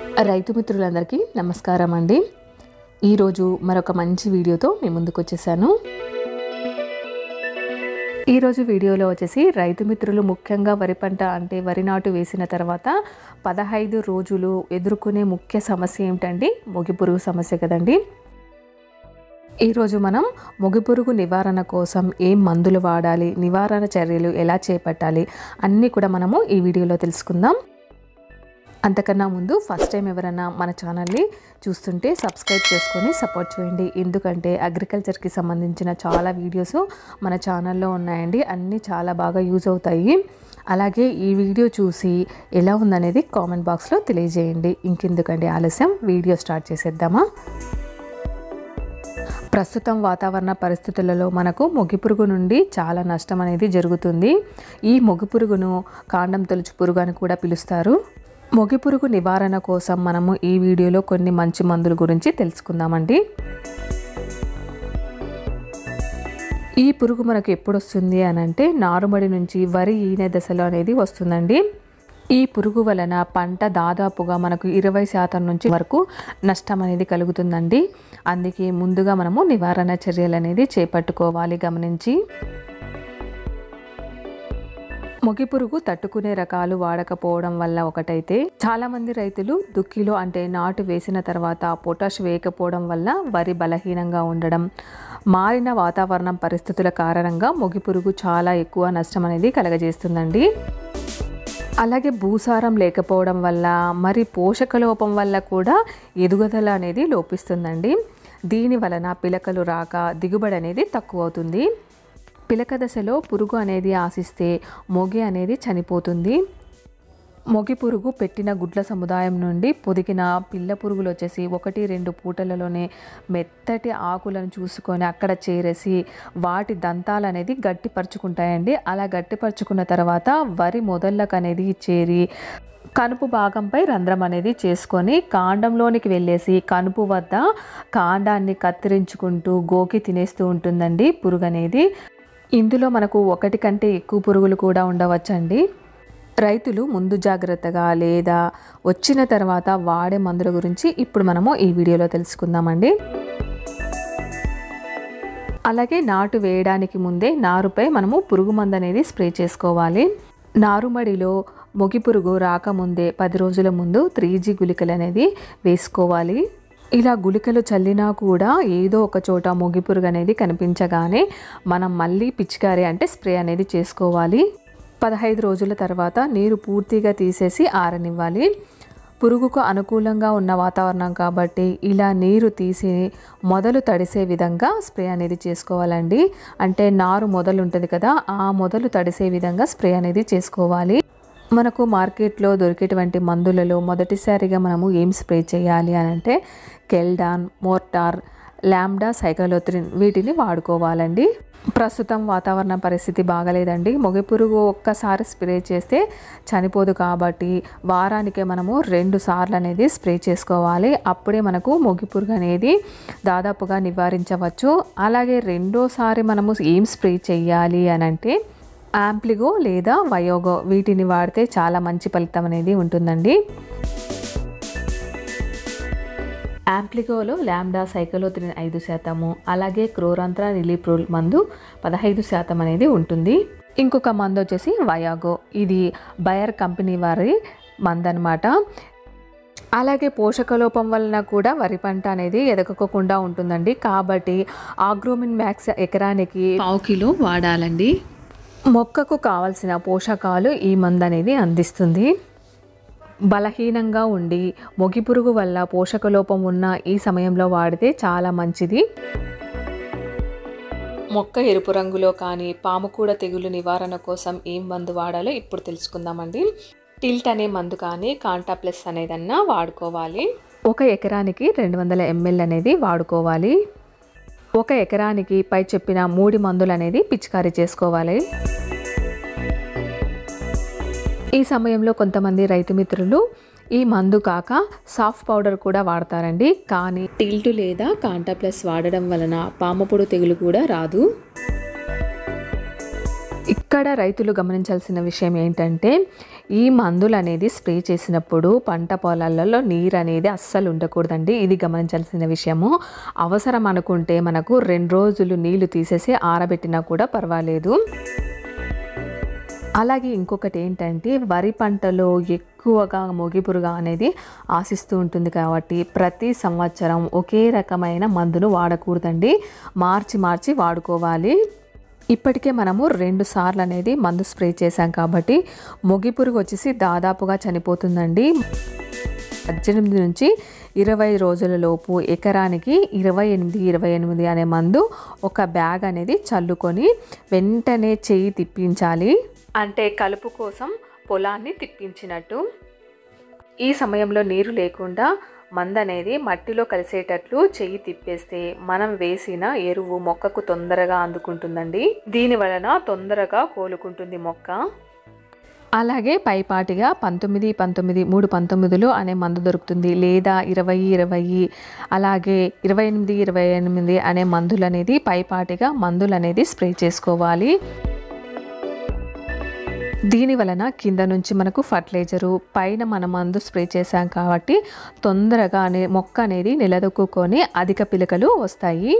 రైతు మిత్రులందరికీ నమస్కారం అండి ఈరోజు మరొక మంచి వీడియోతో మీ ముందుకు వచ్చేసాను ఈరోజు వీడియోలో వచ్చేసి రైతు మిత్రులు ముఖ్యంగా వరి పంట అంటే వరి నాటు వేసిన తర్వాత పదహైదు రోజులు ఎదుర్కొనే ముఖ్య సమస్య ఏమిటండి మొగి పురుగు సమస్య కదండి ఈరోజు మనం మొగి పురుగు నివారణ కోసం ఏం మందులు వాడాలి నివారణ చర్యలు ఎలా చేపట్టాలి అన్నీ కూడా మనము ఈ వీడియోలో తెలుసుకుందాం అంతకన్నా ముందు ఫస్ట్ టైం ఎవరైనా మన ఛానల్ని చూస్తుంటే సబ్స్క్రైబ్ చేసుకొని సపోర్ట్ చేయండి ఎందుకంటే అగ్రికల్చర్కి సంబంధించిన చాలా వీడియోస్ మన ఛానల్లో ఉన్నాయండి అన్నీ చాలా బాగా యూజ్ అవుతాయి అలాగే ఈ వీడియో చూసి ఎలా ఉందనేది కామెంట్ బాక్స్లో తెలియజేయండి ఇంకెందుకండి ఆలస్యం వీడియో స్టార్ట్ చేసేద్దామా ప్రస్తుతం వాతావరణ పరిస్థితులలో మనకు మొగిపురుగు నుండి చాలా నష్టం అనేది జరుగుతుంది ఈ మొగిపురుగును కాండం తొలుచు పురుగు అని కూడా పిలుస్తారు మొగిపురుగు నివారణ కోసం మనము ఈ వీడియోలో కొన్ని మంచి మందుల గురించి తెలుసుకుందామండి ఈ పురుగు మనకు ఎప్పుడు వస్తుంది అని అంటే నారుమడి నుంచి వరి ఈనె దశలో అనేది వస్తుందండి ఈ పురుగు వలన పంట దాదాపుగా మనకు ఇరవై శాతం నుంచి వరకు నష్టం అనేది కలుగుతుందండి అందుకే ముందుగా మనము నివారణ చర్యలు అనేది చేపట్టుకోవాలి గమనించి మొగి పురుగు తట్టుకునే రకాలు వాడకపోవడం వల్ల ఒకటైతే చాలా మంది రైతులు దుక్కిలో అంటే నాటు వేసిన తర్వాత పొటాష్ వేయకపోవడం వల్ల వరి బలహీనంగా ఉండడం మారిన వాతావరణం పరిస్థితుల కారణంగా మొగి పురుగు చాలా ఎక్కువ నష్టం అనేది కలగజేస్తుందండి అలాగే భూసారం లేకపోవడం వల్ల మరి పోషక లోపం వల్ల కూడా ఎదుగుదల అనేది లోపిస్తుందండి దీని వలన పిలకలు రాక దిగుబడి అనేది తక్కువ అవుతుంది పిలక దశలో పురుగు అనేది ఆశిస్తే మొగి అనేది చనిపోతుంది మొగి పురుగు పెట్టిన గుడ్ల సముదాయం నుండి పొదిగిన పిల్ల పురుగులు వచ్చేసి ఒకటి రెండు పూటలలోనే మెత్తటి ఆకులను చూసుకొని అక్కడ చేరేసి వాటి దంతాలు అనేది గట్టిపరుచుకుంటాయండి అలా గట్టిపరుచుకున్న తర్వాత వరి మొదళ్ళకు అనేది చేరి కనుపు భాగంపై రంధ్రం అనేది చేసుకొని కాండంలోనికి వెళ్ళేసి కనుపు వద్ద కాండాన్ని కత్తిరించుకుంటూ గోకి తినేస్తూ ఉంటుందండి పురుగు అనేది ఇందులో మనకు ఒకటి కంటే ఎక్కువ పురుగులు కూడా ఉండవచ్చండి రైతులు ముందు జాగ్రత్తగా లేదా వచ్చిన తర్వాత వాడే మందుల గురించి ఇప్పుడు మనము ఈ వీడియోలో తెలుసుకుందామండి అలాగే నాటు వేయడానికి ముందే నారుపై మనము పురుగు మందు అనేది స్ప్రే చేసుకోవాలి నారుమడిలో మొగి పురుగు రాకముందే పది రోజుల ముందు త్రీ జీ గుళికలు అనేది వేసుకోవాలి ఇలా గుళికలు చల్లినా కూడా ఏదో ఒక చోట మొగి పురుగు అనేది కనిపించగానే మనం మళ్ళీ పిచికారీ అంటే స్ప్రే అనేది చేసుకోవాలి పదహైదు రోజుల తర్వాత నీరు పూర్తిగా తీసేసి ఆరనివ్వాలి పురుగుకు అనుకూలంగా ఉన్న వాతావరణం కాబట్టి ఇలా నీరు తీసి మొదలు తడిసే విధంగా స్ప్రే అనేది చేసుకోవాలండి అంటే నారు మొదలు ఉంటుంది కదా ఆ మొదలు తడిసే విధంగా స్ప్రే అనేది చేసుకోవాలి మనకు మార్కెట్లో దొరికేటువంటి మందులలో మొదటిసారిగా మనము ఏం స్ప్రే చేయాలి అని అంటే కెల్డాన్ మోర్టార్ ల్యాండా సైకలోత్రిన్ వీటిని వాడుకోవాలండి ప్రస్తుతం వాతావరణ పరిస్థితి బాగలేదండి మొగి పురుగు ఒక్కసారి స్ప్రే చేస్తే చనిపోదు కాబట్టి వారానికే మనము రెండు సార్లు అనేది స్ప్రే చేసుకోవాలి అప్పుడే మనకు మొగి పురుగు అనేది దాదాపుగా నివారించవచ్చు అలాగే రెండోసారి మనము ఏం స్ప్రే చేయాలి అని అంటే యాంప్లిగో లేదా వయోగో వీటిని వాడితే చాలా మంచి ఫలితం అనేది ఉంటుందండి యాంప్లిగోలో ల్యాండా సైకలోత్రిన్ ఐదు శాతము అలాగే క్రోరాంత్ర రిలీప్రోల్ మందు పదహైదు శాతం అనేది ఉంటుంది ఇంకొక మందు వచ్చేసి వయాగో ఇది బయర్ కంపెనీ వారి మందు అనమాట అలాగే పోషకలోపం వలన కూడా వరి పంట అనేది ఎదగకోకుండా ఉంటుందండి కాబట్టి ఆగ్రోమిన్ మ్యాక్స్ ఎకరానికి పావు కిలో వాడాలండి మొక్కకు కావలసిన పోషకాలు ఈ మందు అనేది అందిస్తుంది బలహీనంగా ఉండి మొగి పురుగు వల్ల పోషకలోపం ఉన్న ఈ సమయంలో వాడితే చాలా మంచిది మొక్క ఎరుపు రంగులో కానీ పాముకూడ తెగులు నివారణ కోసం ఏం మందు వాడాలో ఇప్పుడు తెలుసుకుందామండి టిల్ట్ అనే మందు కానీ కాంటా ప్లస్ అనేదన్నా వాడుకోవాలి ఒక ఎకరానికి రెండు వందల ఎంఎల్ అనేది వాడుకోవాలి ఒక ఎకరానికి పై చెప్పిన మూడు మందులు అనేది పిచికారీ చేసుకోవాలి ఈ సమయంలో కొంతమంది రైతు మిత్రులు ఈ మందు కాక సాఫ్ట్ పౌడర్ కూడా వాడతారండి కానీ టిల్టు లేదా కాంటా ప్లస్ వాడడం వలన పామపొడు తెగులు కూడా రాదు ఇక్కడ రైతులు గమనించాల్సిన విషయం ఏంటంటే ఈ మందులు అనేది స్ప్రే చేసినప్పుడు పంట పొలాలలో నీరు అనేది అస్సలు ఉండకూడదండి ఇది గమనించాల్సిన విషయము అవసరం అనుకుంటే మనకు రెండు రోజులు నీళ్లు తీసేసి ఆరబెట్టినా కూడా పర్వాలేదు అలాగే ఇంకొకటి ఏంటంటే వరి పంటలో ఎక్కువగా మొగిపురుగా అనేది ఆశిస్తూ ఉంటుంది కాబట్టి ప్రతి సంవత్సరం ఒకే రకమైన మందును వాడకూడదండి మార్చి మార్చి వాడుకోవాలి ఇప్పటికే మనము రెండు సార్లు అనేది మందు స్ప్రే చేశాం కాబట్టి మొగిపురుగు వచ్చేసి దాదాపుగా చనిపోతుందండి పద్దెనిమిది నుంచి ఇరవై రోజుల లోపు ఎకరానికి ఇరవై ఎనిమిది ఇరవై ఎనిమిది అనే మందు ఒక బ్యాగ్ అనేది చల్లుకొని వెంటనే చెయ్యి తిప్పించాలి అంటే కలుపు కోసం పొలాన్ని తిప్పించినట్టు ఈ సమయంలో నీరు లేకుండా మంద అనేది మట్టిలో కలిసేటట్లు చెయ్యి తిప్పేస్తే మనం వేసిన ఎరువు మొక్కకు తొందరగా అందుకుంటుందండి దీని వలన తొందరగా కోలుకుంటుంది మొక్క అలాగే పైపాటిగా పంతొమ్మిది పంతొమ్మిది మూడు పంతొమ్మిదిలో అనే మందు దొరుకుతుంది లేదా ఇరవై ఇరవై అలాగే ఇరవై ఎనిమిది ఇరవై ఎనిమిది అనే మందులు అనేది పైపాటిగా మందులు అనేది స్ప్రే చేసుకోవాలి దీని వలన కింద నుంచి మనకు ఫర్టిలైజరు పైన మన మందు స్ప్రే చేసాం కాబట్టి తొందరగా అనే మొక్క అనేది నిలదొక్కుకొని అధిక పిలకలు వస్తాయి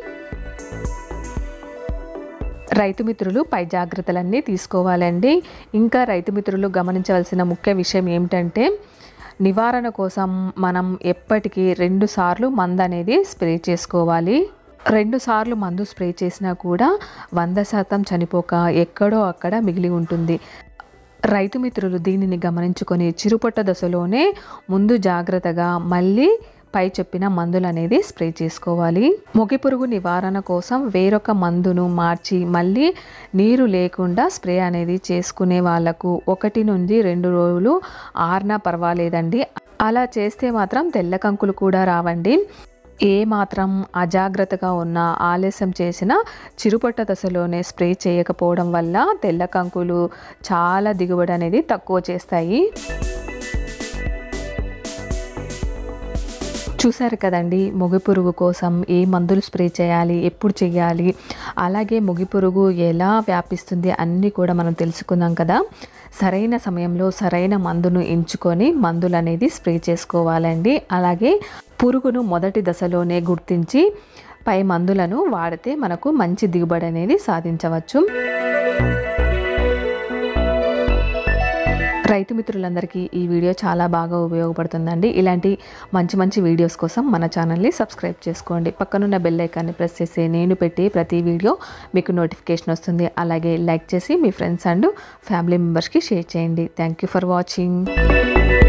రైతు మిత్రులు పై జాగ్రత్తలన్నీ తీసుకోవాలండి ఇంకా రైతు మిత్రులు గమనించవలసిన ముఖ్య విషయం ఏమిటంటే నివారణ కోసం మనం ఎప్పటికీ రెండు సార్లు మందు అనేది స్ప్రే చేసుకోవాలి రెండు సార్లు మందు స్ప్రే చేసినా కూడా వంద శాతం చనిపోక ఎక్కడో అక్కడ మిగిలి ఉంటుంది రైతు మిత్రులు దీనిని గమనించుకొని చిరుపొట్ట దశలోనే ముందు జాగ్రత్తగా మళ్ళీ పై చెప్పిన మందులు అనేది స్ప్రే చేసుకోవాలి మొగి పురుగు నివారణ కోసం వేరొక మందును మార్చి మళ్ళీ నీరు లేకుండా స్ప్రే అనేది చేసుకునే వాళ్ళకు ఒకటి నుండి రెండు రోజులు ఆరినా పర్వాలేదండి అలా చేస్తే మాత్రం తెల్ల కంకులు కూడా రావండి ఏ మాత్రం అజాగ్రత్తగా ఉన్న ఆలస్యం చేసిన చిరుపట్ట దశలోనే స్ప్రే చేయకపోవడం వల్ల తెల్ల కంకులు చాలా దిగుబడి అనేది తక్కువ చేస్తాయి చూశారు కదండి మొగి పురుగు కోసం ఏ మందులు స్ప్రే చేయాలి ఎప్పుడు చేయాలి అలాగే మొగి పురుగు ఎలా వ్యాపిస్తుంది అన్నీ కూడా మనం తెలుసుకుందాం కదా సరైన సమయంలో సరైన మందును ఎంచుకొని మందులు అనేది స్ప్రే చేసుకోవాలండి అలాగే పురుగును మొదటి దశలోనే గుర్తించి పై మందులను వాడితే మనకు మంచి దిగుబడి అనేది సాధించవచ్చు రైతు మిత్రులందరికీ ఈ వీడియో చాలా బాగా ఉపయోగపడుతుందండి ఇలాంటి మంచి మంచి వీడియోస్ కోసం మన ఛానల్ని సబ్స్క్రైబ్ చేసుకోండి పక్కనున్న బెల్ ఐకాన్ని ప్రెస్ చేసి నేను పెట్టి ప్రతి వీడియో మీకు నోటిఫికేషన్ వస్తుంది అలాగే లైక్ చేసి మీ ఫ్రెండ్స్ అండ్ ఫ్యామిలీ మెంబర్స్కి షేర్ చేయండి థ్యాంక్ యూ ఫర్ వాచింగ్